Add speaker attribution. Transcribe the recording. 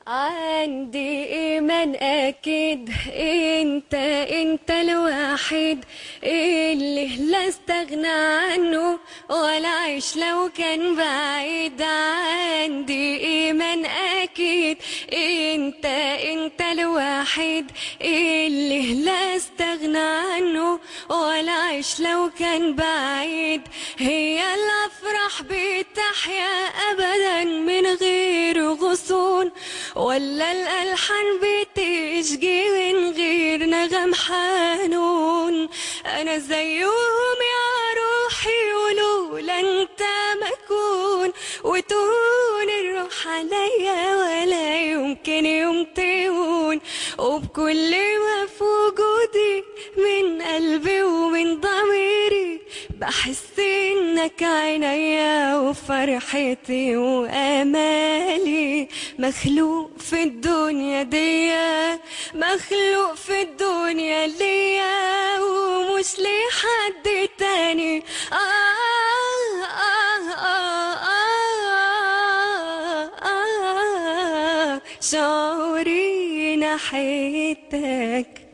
Speaker 1: عندي إيمان أكيد أنت أنت الوحيد اللي لا استغنى عنه ولا عيش لو كان بعيد عندي إيمان أكيد أنت أنت الوحيد اللي لا استغنى عنه ولا عيش لو كان بعيد هي الأفراح بتحيا أبدا من غير غصون ولا الألحان بتشجي من غير نغم حنون أنا زيهم يا روحي ولولا أنت ما أكون وتهون الروح عليا ولا يمكن يوم تهون وبكل ما في وجودي من قلبي ومن ضميري بحس انك عينيا وفرحتي وامالي مخلوق في الدنيا دي مخلوق في الدنيا ليا ومش لحد تاني آه آه آه آه آه آه شعوري ناحيتك